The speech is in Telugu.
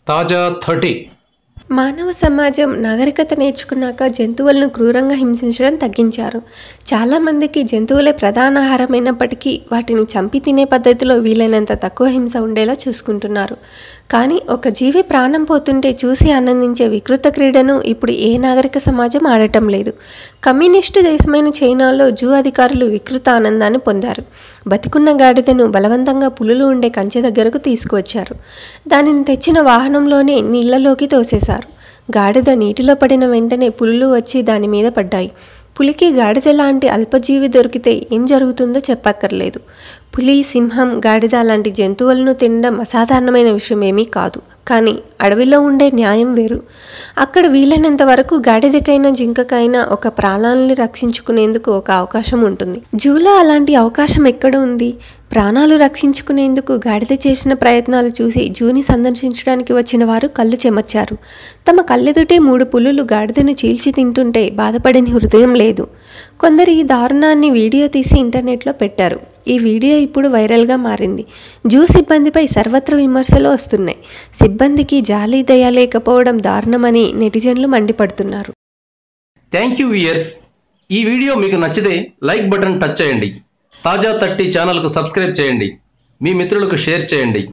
తాజా థర్టీ మానవ సమాజం నాగరికత నేర్చుకున్నాక జంతువులను క్రూరంగా హింసించడం తగ్గించారు చాలామందికి జంతువులే ప్రధాన ఆహారమైనప్పటికీ వాటిని చంపి తినే పద్ధతిలో వీలైనంత తక్కువ హింస ఉండేలా చూసుకుంటున్నారు కానీ ఒక జీవి ప్రాణం పోతుంటే చూసి ఆనందించే వికృత క్రీడను ఇప్పుడు ఏ నాగరిక సమాజం ఆడటం లేదు కమ్యూనిస్టు దేశమైన చైనాలో జూ అధికారులు వికృత ఆనందాన్ని పొందారు బతికున్న గాడిదను బలవంతంగా పులులు ఉండే కంచె దగ్గరకు తీసుకువచ్చారు దానిని తెచ్చిన వాహనంలోనే నీళ్లలోకి తోసేశారు గాడిద నీటిలో పడిన వెంటనే పులులు వచ్చి దాని మీద పడ్డాయి పులికి గాడిద లాంటి అల్పజీవి దొరికితే ఏం జరుగుతుందో చెప్పక్కర్లేదు పులి సింహం గాడిద లాంటి జంతువులను తినడం అసాధారణమైన విషయం ఏమీ కాదు కానీ అడవిలో ఉండే న్యాయం వేరు అక్కడ వీలైనంత వరకు గాడిదకైనా జింకకైనా ఒక ప్రాణాలని రక్షించుకునేందుకు ఒక అవకాశం ఉంటుంది జూలో అలాంటి అవకాశం ఎక్కడ ఉంది ప్రాణాలు రక్షించుకునేందుకు గాడిద చేసిన ప్రయత్నాలు చూసి జూని సందర్శించడానికి వచ్చిన వారు కళ్ళు చెమర్చారు తమ కళ్ళెదుటే మూడు పులులు గాడిదను చీల్చి తింటుంటే బాధపడని హృదయం లేదు కొందరు ఈ దారుణాన్ని వీడియో తీసి ఇంటర్నెట్లో పెట్టారు ఈ వీడియో ఇప్పుడు వైరల్గా మారింది జూ సిబ్బందిపై సర్వత్ర విమర్శలు వస్తున్నాయి సిబ్బందికి జాలి దయ లేకపోవడం దారుణమని నెటిజన్లు మండిపడుతున్నారు థ్యాంక్ యూ ఇయర్స్ ఈ వీడియో మీకు నచ్చితే లైక్ బటన్ టచ్ చేయండి తాజా థర్టీ ఛానల్కు సబ్స్క్రైబ్ చేయండి మీ మిత్రులకు షేర్ చేయండి